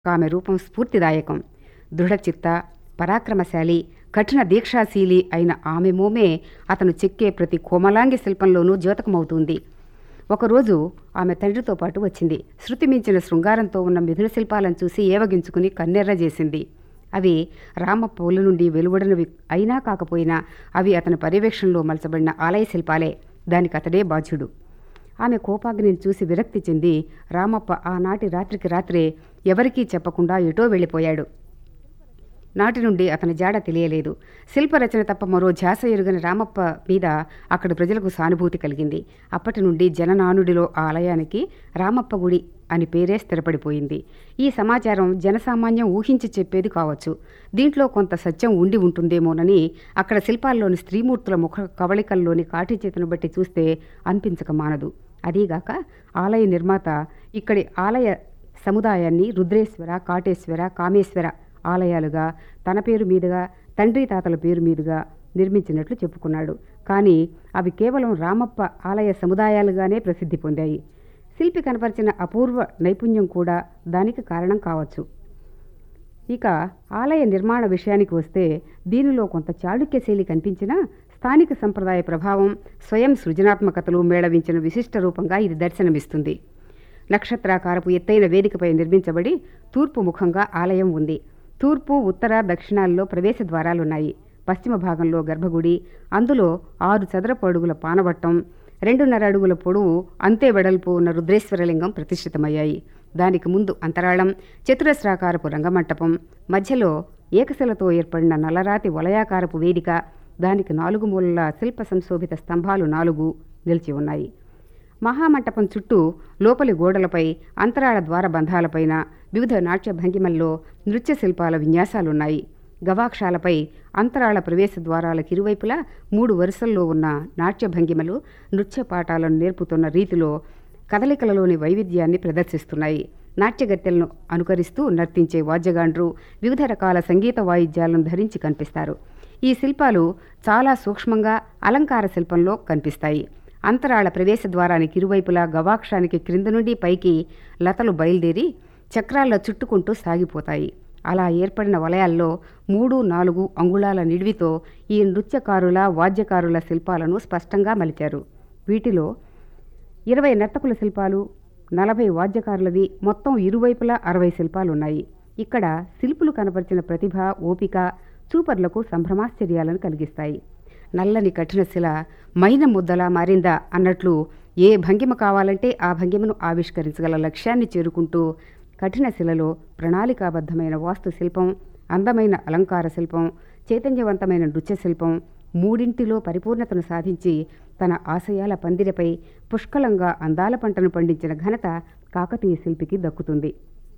ఆమె రూపం స్ఫూర్తిదాయకం దృఢచిత్త పరాక్రమశాలి కఠిన దీక్షాశీలి అయిన ఆమె మోమే అతను చెక్కే ప్రతి కోమలాంగి శిల్పంలోనూ ద్యోతకమవుతుంది ఒకరోజు ఆమె తండ్రితో పాటు వచ్చింది శృతి మించిన శృంగారంతో ఉన్న మిథున శిల్పాలను చూసి ఏవగించుకుని కన్నెర్ర చేసింది అవి రామప్ప ఒళ్ళు నుండి వెలువడినవి అయినా కాకపోయినా అవి అతని పర్యవేక్షణలో మలచబడిన ఆలయ శిల్పాలే దానికి అతడే బాధ్యుడు ఆమె కోపాగ్నిని చూసి విరక్తి చెంది రామప్ప ఆనాటి రాత్రికి రాత్రే ఎవరికీ చెప్పకుండా ఎటో వెళ్ళిపోయాడు నాటి నుండి అతని జాడ తెలియలేదు శిల్పరచన తప్ప మరో ధ్యాస ఎరుగని రామప్ప మీద అక్కడి ప్రజలకు సానుభూతి కలిగింది అప్పటి నుండి జననానుడిలో ఆ ఆలయానికి రామప్ప గుడి అని పేరే స్థిరపడిపోయింది ఈ సమాచారం జనసామాన్యం ఊహించి చెప్పేది కావచ్చు దీంట్లో కొంత సత్యం ఉండి ఉంటుందేమోనని అక్కడ శిల్పాల్లోని స్త్రీమూర్తుల ముఖ కవళికల్లోని కాటి చేతును బట్టి చూస్తే అనిపించక మానదు అదీగాక ఆలయ నిర్మాత ఇక్కడి ఆలయ సముదాయాన్ని రుద్రేశ్వర కాటేశ్వర కామేశ్వర ఆలయాలుగా తన పేరు మీదుగా తండ్రి తాతల పేరు మీదుగా నిర్మించినట్లు చెప్పుకున్నాడు కానీ అవి కేవలం రామప్ప ఆలయ సముదాయాలుగానే ప్రసిద్ధి పొందాయి శిల్పి కనపరిచిన అపూర్వ నైపుణ్యం కూడా దానికి కారణం కావచ్చు ఇక ఆలయ నిర్మాణ విషయానికి వస్తే దీనిలో కొంత చాళుక్య శైలి కనిపించినా స్థానిక సంప్రదాయ ప్రభావం స్వయం సృజనాత్మకతలు మేళవించిన విశిష్ట రూపంగా ఇది దర్శనమిస్తుంది నక్షత్రాకారపు ఎత్తైన వేదికపై నిర్మించబడి తూర్పు ముఖంగా ఆలయం ఉంది తూర్పు ఉత్తర దక్షిణాల్లో ప్రవేశ ద్వారాలున్నాయి పశ్చిమ భాగంలో గర్భగుడి అందులో ఆరు చదరపు అడుగుల పానవట్టం రెండున్నర అడుగుల పొడవు అంతే వెడల్పు ఉన్న రుద్రేశ్వరలింగం ప్రతిష్ఠితమయ్యాయి దానికి ముందు అంతరాళం చతురస్రాకారపు రంగమంటపం మధ్యలో ఏకశిలతో ఏర్పడిన నల్లరాతి వలయాకారపు వేదిక దానికి నాలుగు మూలల శిల్ప సంశోభిత స్తంభాలు నాలుగు నిలిచి ఉన్నాయి మహామంటపం చుట్టూ లోపలి గోడలపై అంతరాళ ద్వార బంధాలపైన వివిధ నాట్య భంగిమల్లో నృత్య శిల్పాల విన్యాసాలున్నాయి గవాక్షాలపై అంతరాళ ప్రవేశ ద్వారాలకు ఇరువైపులా మూడు వరుసల్లో ఉన్న నాట్య భంగిమలు నృత్య పాఠాలను నేర్పుతున్న రీతిలో కదలికలలోని వైవిధ్యాన్ని ప్రదర్శిస్తున్నాయి నాట్యగత్తెలను అనుకరిస్తూ నర్తించే వాద్యగాండ్రు వివిధ రకాల సంగీత వాయిద్యాలను ధరించి కనిపిస్తారు ఈ శిల్పాలు చాలా సూక్ష్మంగా అలంకార శిల్పంలో కనిపిస్తాయి అంతరాళ ప్రవేశ ద్వారానికి ఇరువైపులా గవాక్షానికి క్రింద నుండి పైకి లతలు బయలుదేరి చక్రాల్లో చుట్టుకుంటూ సాగిపోతాయి అలా ఏర్పడిన వలయాల్లో మూడు నాలుగు అంగుళాల నిడివితో ఈ నృత్యకారుల వాద్యకారుల శిల్పాలను స్పష్టంగా మలిచారు వీటిలో ఇరవై నర్తకుల శిల్పాలు నలభై వాద్యకారులవి మొత్తం ఇరువైపులా అరవై శిల్పాలున్నాయి ఇక్కడ శిల్పులు కనపరిచిన ప్రతిభ ఓపిక చూపర్లకు సంభ్రమాశ్చర్యాలను కలిగిస్తాయి నల్లని కఠిన శిల మైన ముద్దలా మారిందా అన్నట్లు ఏ భంగిమ కావాలంటే ఆ భంగిమను ఆవిష్కరించగల లక్ష్యాన్ని చేరుకుంటూ కఠిన శిలలో ప్రణాళికాబద్ధమైన వాస్తు శిల్పం అందమైన అలంకార శిల్పం చైతన్యవంతమైన నృత్య శిల్పం మూడింటిలో పరిపూర్ణతను సాధించి తన ఆశయాల పందిరపై పుష్కలంగా అందాల పంటను పండించిన ఘనత కాకతీయ శిల్పికి దక్కుతుంది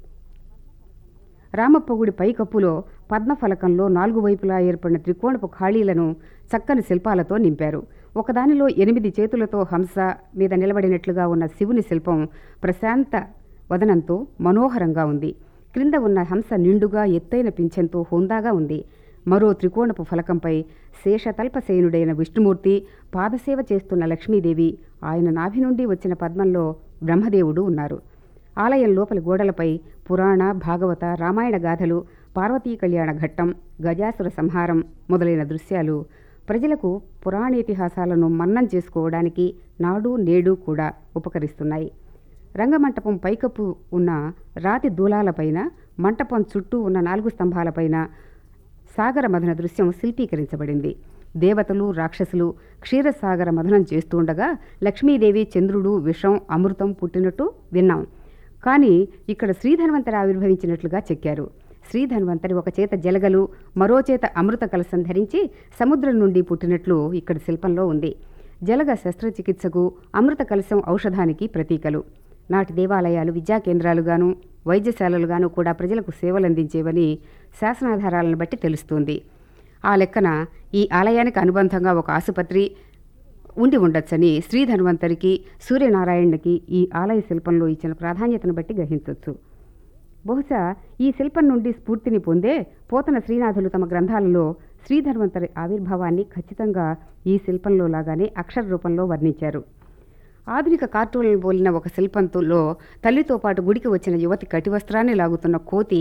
రామప్పగుడి పైకప్పులో పద్మఫలకంలో నాలుగు వైపులా ఏర్పడిన త్రికోణపు ఖాళీలను చక్కని శిల్పాలతో నింపారు ఒకదానిలో ఎనిమిది చేతులతో హంస మీద నిలబడినట్లుగా ఉన్న శివుని శిల్పం ప్రశాంత వదనంతో మనోహరంగా ఉంది క్రింద ఉన్న హంస నిండుగా ఎత్తైన పింఛంతో హోందాగా ఉంది మరో త్రికోణపు ఫలకంపై శేషతల్పసేనుడైన విష్ణుమూర్తి పాదసేవ చేస్తున్న లక్ష్మీదేవి ఆయన నాభి నుండి వచ్చిన పద్మంలో బ్రహ్మదేవుడు ఉన్నారు ఆలయం లోపలి గోడలపై పురాణ భాగవత రామాయణ గాథలు పార్వతీ కళ్యాణ ఘట్టం గజాసుర సంహారం మొదలైన దృశ్యాలు ప్రజలకు పురాణేతిహాసాలను మన్నం చేసుకోవడానికి నాడు నేడు కూడా ఉపకరిస్తున్నాయి రంగమంటపం పైకప్పు ఉన్న రాతి దూలాలపైన మంటపం చుట్టూ ఉన్న నాలుగు స్తంభాలపైన సాగర మథన దృశ్యం శిల్పీకరించబడింది దేవతలు రాక్షసులు క్షీరసాగర మథనం చేస్తుండగా లక్ష్మీదేవి చంద్రుడు విషం అమృతం పుట్టినట్టు విన్నాం కానీ ఇక్కడ శ్రీధన్వంతరి ఆవిర్భవించినట్లుగా చెక్కారు శ్రీధన్వంతరి ఒక చేత జలగలు మరో చేత అమృత కలసం ధరించి సముద్రం నుండి పుట్టినట్లు ఇక్కడ శిల్పంలో ఉంది జలగ శస్త్రచికిత్సకు అమృత కలశం ఔషధానికి ప్రతీకలు నాటి దేవాలయాలు విద్యా కేంద్రాలుగాను వైద్యశాలలుగాను కూడా ప్రజలకు సేవలందించేవని శాసనాధారాలను బట్టి తెలుస్తోంది ఆ లెక్కన ఈ ఆలయానికి అనుబంధంగా ఒక ఆసుపత్రి ఉండి ఉండొచ్చని శ్రీధన్వంతరికి సూర్యనారాయణకి ఈ ఆలయ శిల్పంలో ఇచ్చిన ప్రాధాన్యతను బట్టి గ్రహించవచ్చు బహుశా ఈ శిల్పం నుండి స్ఫూర్తిని పొందే పోతన శ్రీనాథులు తమ గ్రంథాలలో శ్రీధన్వంతరి ఆవిర్భావాన్ని ఖచ్చితంగా ఈ శిల్పంలో లాగానే అక్షర రూపంలో వర్ణించారు ఆధునిక కార్టూన్లను పోలిన ఒక శిల్పంతో తల్లితో పాటు గుడికి వచ్చిన యువతి కటివస్త్రాన్ని లాగుతున్న కోతి